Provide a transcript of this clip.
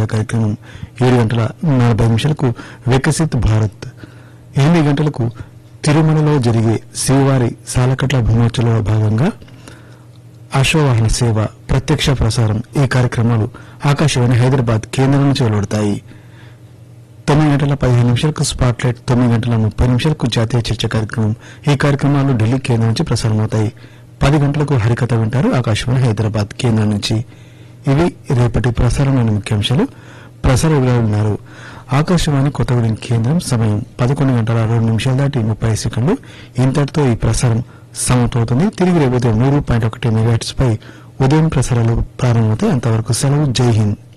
కార్యక్రమం ఏడు గంటల నలభై నిమిషాలకు వికసిత్ భారత్ ఎనిమిది గంటలకు తిరుమలలో జరిగే శ్రీవారి సాలకట్ల బ్రహ్మోత్సవంలో భాగంగా అశ్వవాహన సేవ ప్రత్యక్ష ప్రసారం ఈ కార్యక్రమాలు ఆకాశవాణి హైదరాబాద్ కేంద్రం నుంచి వెలువడతాయి తొమ్మిది గంటల పదిహేను నిమిషాలకు స్పాట్ లైట్ తొమ్మిది గంటల ముప్పై నిమిషాలకు జాతీయ చర్చ కార్యక్రమం ఈ కార్యక్రమాలు ఢిల్లీ కేంద్రం నుంచి ప్రసారమవుతాయి పది గంటలకు హరికథ వింటారు ఆకాశవాణి హైదరాబాద్ కేంద్రం నుంచి ఇవి రేపటి ప్రసారంలోని ముఖ్యాంశాలు ప్రసార వివరాలు ఉన్నారు ఆకాశవాణి కొత్తగూడెం కేంద్రం సమయం పదకొండు గంటల రెండు నిమిషాలు దాటి ముప్పై సెకండ్లు ఇంతటితో ఈ ప్రసారం సమతవుతుంది తిరిగి రేపు ఉదయం మూడు పాయింట్ ఒకటి మెగాట్స్ పై ఉదయం ప్రసారాలు ప్రారంభమవుతాయి అంతవరకు సెలవు జై హింద్